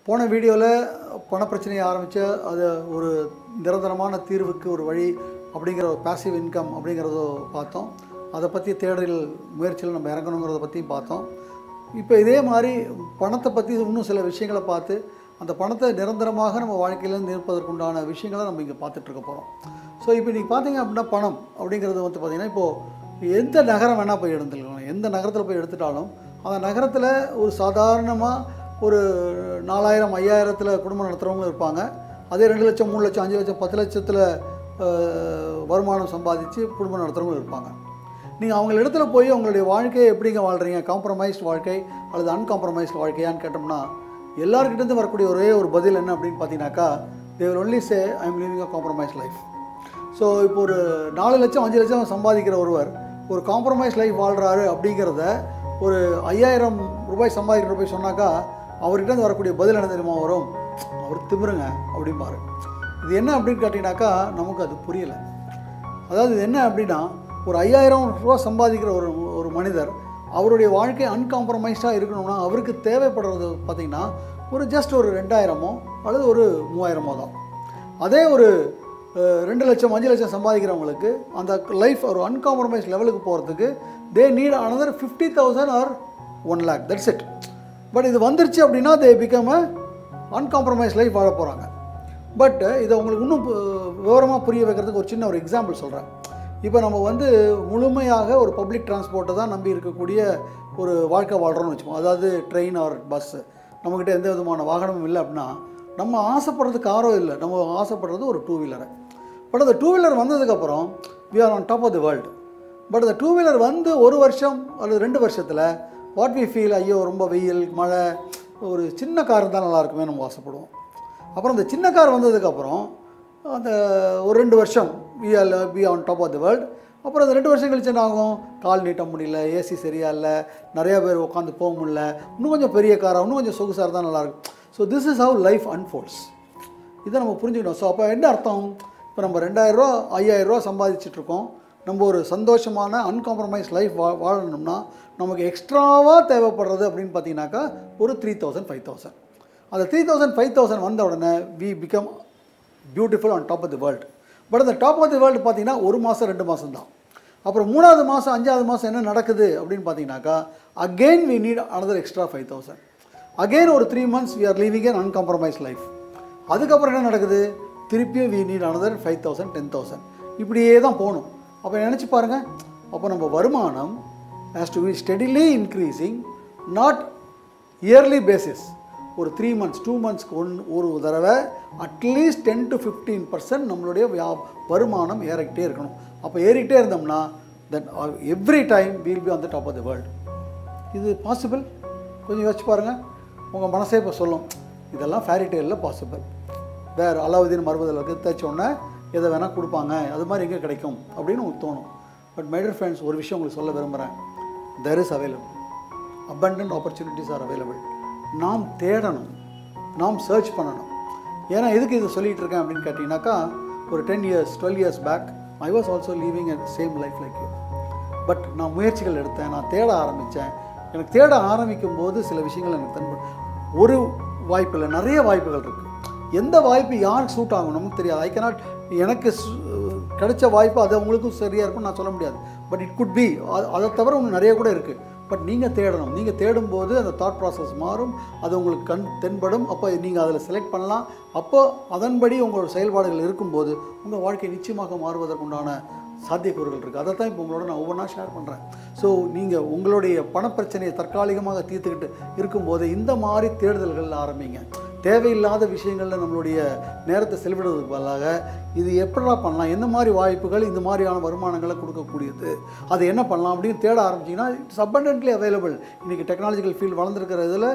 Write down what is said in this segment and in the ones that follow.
போன வீடியோவில் பணப்பிரச்சனையை ஆரம்பித்து அது ஒரு நிரந்தரமான தீர்வுக்கு ஒரு வழி அப்படிங்கிற ஒரு பாசிவ் இன்கம் அப்படிங்கிறத பார்த்தோம் அதை பற்றி தேடல் முயற்சியில் நம்ம இறங்கணுங்கிறத பற்றியும் பார்த்தோம் இப்போ இதே மாதிரி பணத்தை பற்றி இன்னும் சில விஷயங்களை பார்த்து அந்த பணத்தை நிரந்தரமாக நம்ம வாழ்க்கையிலேருந்து இருப்பதற்குண்டான விஷயங்களை நம்ம இங்கே பார்த்துட்ருக்க போகிறோம் ஸோ இப்போ நீங்கள் பார்த்தீங்க அப்படின்னா பணம் அப்படிங்கிறது வந்து பார்த்திங்கன்னா இப்போது எந்த நகரம் வேணால் போய் எடுத்துக்கலாம் எந்த நகரத்தில் போய் எடுத்துட்டாலும் அந்த நகரத்தில் ஒரு சாதாரணமாக ஒரு நாலாயிரம் ஐயாயிரத்தில் குடும்பம் நடத்துகிறவங்களும் இருப்பாங்க அதே ரெண்டு லட்சம் மூணு லட்சம் அஞ்சு லட்சம் பத்து லட்சத்தில் வருமானம் சம்பாதிச்சு குடும்பம் நடத்துகிறவங்களும் இருப்பாங்க நீங்கள் அவங்க இடத்துல போய் உங்களுடைய வாழ்க்கையை எப்படிங்க வாழ்கிறீங்க காம்ப்ரமைஸ்ட் வாழ்க்கை அல்லது அன்காம்ப்ரமைஸ்ட் வாழ்க்கையான்னு கேட்டோம்னா எல்லாருக்கிட்டேருந்து வரக்கூடிய ஒரே ஒரு பதில் என்ன அப்படின்னு பார்த்தீங்கன்னாக்கா they were only say I am living a compromise life so இப்போ ஒரு நாலு லட்சம் அஞ்சு லட்சம் சம்பாதிக்கிற ஒருவர் ஒரு காம்ப்ரமைஸ் லைஃப் வாழ்கிறாரு அப்படிங்கிறத ஒரு ஐயாயிரம் ரூபாய் சம்பாதிக்கிற போய் சொன்னாக்கா அவர்கிட்ட இருந்து வரக்கூடிய பதில் என்ன தெரியுமா வரும் அவர் திமிருங்க அப்படிம்பாரு இது என்ன அப்படின்னு கேட்டிங்கனாக்கா நமக்கு அது புரியலை அதாவது இது என்ன அப்படின்னா ஒரு ஐயாயிரம் ரூபா சம்பாதிக்கிற ஒரு ஒரு மனிதர் அவருடைய வாழ்க்கை அன்காம்ப்ரமைஸ்டாக இருக்கணும்னா அவருக்கு தேவைப்படுறது பார்த்திங்கன்னா ஒரு ஜஸ்ட் ஒரு ரெண்டாயிரமோ அல்லது ஒரு மூவாயிரமோ தான் அதே ஒரு அஹ், ரெண்டு லட்சம் அஞ்சு லட்சம் சம்பாதிக்கிறவங்களுக்கு அந்த லைஃப் ஒரு அன்காம்ப்ரமைஸ் லெவலுக்கு போகிறதுக்கு they need another fifty thousand or one lakh that's it but இது வந்துருச்சு அப்படின்னா they become a uncompromise life வாழ போகிறாங்க பட் இதை உங்களுக்கு இன்னும் விவரமாக புரிய வைக்கிறதுக்கு ஒரு சின்ன ஒரு எக்ஸாம்பிள் சொல்கிறேன் இப்போ நம்ம வந்து முழுமையாக ஒரு பப்ளிக் டிரான்ஸ்போர்ட்டை தான் நம்பி இருக்கக்கூடிய ஒரு வாழ்க்கை வாழ்கிறோம்னு வச்சுக்கோம் அதாவது ட்ரெயின் ஆர் பஸ்ஸு நம்மக்கிட்ட எந்த விதமான வாகனமும் இல்லை அப்படின்னா நம்ம ஆசைப்படுறது காரோ இல்லை நம்ம ஆசைப்படுறது ஒரு டூ வீலரை பட் அந்த டூ வீலர் வந்ததுக்கப்புறம் we are on top of the world but அந்த டூ வீலர் வந்து ஒரு வருஷம் அல்லது ரெண்டு வருஷத்தில் வாட் வி ஃபீல் ஐயோ ரொம்ப வெயில் மழை ஒரு சின்ன கார் இருந்தால் நல்லா இருக்குமே நம்ம ஆசைப்படுவோம் அப்புறம் அந்த சின்ன கார் வந்ததுக்கப்புறம் அந்த ஒரு ரெண்டு வருஷம் we all be on top of the world அப்புறம் அந்த ரெண்டு வருஷம் கழிச்சு என்ன ஆகும் கால் நீட்ட முடியல ஏசி சரியா இல்லை நிறையா பேர் உட்காந்து போக முடியல இன்னும் கொஞ்சம் பெரிய காராக இன்னும் கொஞ்சம் சொகுசாக இருந்தால் நல்லாயிருக்கும் so this is how life unfolds இதை நம்ம புரிஞ்சுக்கணும் ஸோ அப்போ என்ன அர்த்தம் இப்போ நம்ம ரெண்டாயிரரூவா ஐயாயிரரூவா சம்பாதிச்சிட்ருக்கோம் நம்ம ஒரு சந்தோஷமான அன்காம்ப்ரமைஸ் லைஃப் வா வாழணும்னா நமக்கு எக்ஸ்ட்ராவாக தேவைப்படுறது அப்படின்னு பார்த்தீங்கன்னாக்கா ஒரு த்ரீ தௌசண்ட் ஃபைவ் தௌசண்ட் அந்த த்ரீ தௌசண்ட் ஃபைவ் தௌசண்ட் வந்த உடனே we become beautiful on top of the world but அந்த டாப் ஆஃப் தி வேர்ல்டு பார்த்தீங்கன்னா ஒரு மாதம் ரெண்டு மாதம் தான் அப்புறம் மூணாவது மாதம் அஞ்சாவது மாதம் என்ன நடக்குது அப்படின்னு பார்த்தீங்கன்னாக்கா again we need another extra five thousand again ஒரு three months we are leaving an uncompromised life அதுக்கப்புறம் என்ன நடக்குது திருப்பியும் we need another five thousand ten thousand இப்படியே தான் போகணும் அப்போ நினச்சி பாருங்கள் அப்போ நம்ம வருமானம் has to be steadily increasing not yearly basis ஒரு த்ரீ மந்த்ஸ் டூ மந்த்ஸ்க்கு ஒன் ஒரு தடவை at least ten to fifteen percent நம்மளுடைய வியா வருமானம் ஏறிக்கிட்டே இருக்கணும் அப்போ ஏறிக்கிட்டே இருந்தோம்னா தென் every time we'll be on the top of the world இது பாசிபிள் கொஞ்சம் யோசிச்சு பாருங்கள் உங்கள் மனசே இப்போ சொல்லும் இதெல்லாம் ஃபேரி டெய்லில் பாசிபிள் வேறு அலாவுதீன் மறுபதில் இருக்குது தேய்ச்ச உடனே எதை வேணால் கொடுப்பாங்க அது மாதிரி எங்கே கிடைக்கும் அப்படின்னு உங்களுக்கு தோணும் பட் மைடர் ஃப்ரெண்ட்ஸ் ஒரு விஷயம் உங்களுக்கு சொல்ல விரும்புகிறேன் there is available abundant opportunities are available நாம் தேடணும் நாம் சர்ச் பண்ணணும் ஏன்னா எதுக்கு இது சொல்லிகிட்டு இருக்கேன் அப்படின்னு கேட்டிங்கனாக்கா ஒரு ten years twelve years back I was also living at same life like you but நான் முயற்சிகள் எடுத்தேன் நான் தேட ஆரம்பித்தேன் எனக்கு தேட ஆரம்பிக்கும் போது சில விஷயங்கள் எனக்கு தென்படும் ஒரு வாய்ப்பு இல்லை நிறைய வாய்ப்புகள் இருக்குது எந்த வாய்ப்பு யாருக்கு சூட் ஆகும் நமக்கு தெரியாது ஐ cannot எனக்கு சு- கிடைச்ச வாய்ப்பு அது உங்களுக்கும் சரியாக இருக்கும்னு நான் சொல்ல முடியாது பட் இட் குட் பி அதை தவிர உங்களுக்கு நிறைய கூட இருக்குது பட் நீங்கள் தேடணும் நீங்கள் தேடும்போது அந்த தாட் ப்ராசஸ் மாறும் அது உங்களுக்கு கண் தென்படும் அப்போ நீங்கள் அதில் செலக்ட் பண்ணலாம் அப்போ அதன்படி உங்களோட செயல்பாடுகள் இருக்கும்போது உங்கள் வாழ்க்கை நிச்சயமாக மாறுவதற்குண்டான சாத்தியக்கூறுகள் இருக்குது அதை தான் இப்போ உங்களோட நான் ஒவ்வொன்றா ஷேர் பண்ணுறேன் ஸோ நீங்கள் உங்களுடைய பணப்பிரச்சனையை தற்காலிகமாக தீர்த்துக்கிட்டு இருக்கும்போது இந்த மாதிரி தேடுதல்கள் ஆரம்பிங்க தேவையில்லாத விஷயங்களில் நம்மளுடைய நேரத்தை செலவிடுவதற்கு பதிலாக இது எப்படிடா பண்ணலாம் எந்த மாதிரி வாய்ப்புகள் இந்த மாதிரியான வருமானங்களை கொடுக்கக்கூடியது அது என்ன பண்ணலாம் அப்படின்னு தேட ஆரம்பிச்சிங்கன்னா இட்ஸ் abundantly அவைலபிள் இன்றைக்கி டெக்னாலஜிக்கல் ஃபீல்டு வளர்ந்துருக்கிற இதில்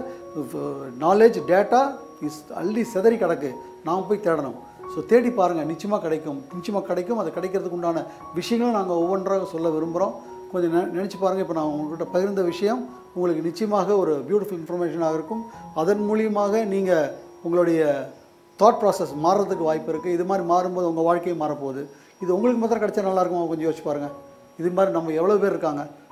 நாலேஜ் டேட்டா இஸ் அள்ளி சிதறி கிடக்கு நாம் போய் தேடணும் ஸோ தேடி பாருங்கள் நிச்சயமாக கிடைக்கும் நிச்சயமாக கிடைக்கும் அது கிடைக்கிறதுக்கு உண்டான விஷயங்களும் நாங்கள் ஒவ்வொன்றாக சொல்ல விரும்புகிறோம் கொஞ்சம் நெ நினச்சி பாருங்கள் இப்போ நான் உங்கள்கிட்ட பகிர்ந்த விஷயம் உங்களுக்கு நிச்சயமாக ஒரு பியூட்டிஃபுல் இன்ஃபர்மேஷனாக இருக்கும் அதன் மூலியமாக நீங்கள் உங்களுடைய தாட் ப்ராசஸ் மாறுறதுக்கு வாய்ப்பு இருக்குது இது மாதிரி மாறும்போது உங்கள் வாழ்க்கையும் மாறப்போகுது இது உங்களுக்கு மாத்திரம் கிடைச்சா நல்லா இருக்கும் கொஞ்சம் யோசிச்சு பாருங்கள் இது மாதிரி நம்ம எவ்வளோ பேர் இருக்காங்க